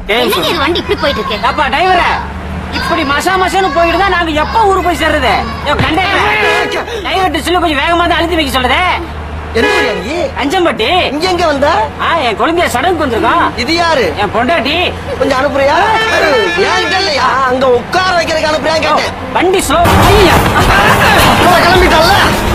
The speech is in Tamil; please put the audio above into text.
டைம் என்னங்க இது வண்டி இப்படி போயிட்டு இருக்கு அப்பா டிரைவர இப்படி மசா மசான்னு போயிட்டு தான் நாங்க எப்ப ஊருக்கு போய் சேர்றது கண்டக்டர் டிரைவர்ட்ட சொல்லி கொஞ்சம் வேகமா தான் அழுத்தி வைக்க சொல்லுதே என்ன ஊரியா நீ அஞ்சம்பட்டி இங்க எங்க வந்த ஆ என் குழந்தைய சடங்கு வந்திருக்கோம் இது யாரு என் பொண்டாட்டி கொஞ்சம் அனுப்புறியா ஏன் இல்லையா அங்க உட்கார வைக்கிறதுக்கு அனுப்புறியா கேட்டேன் வண்டி ஸ்லோ ஐயா கிளம்பிட்டல்ல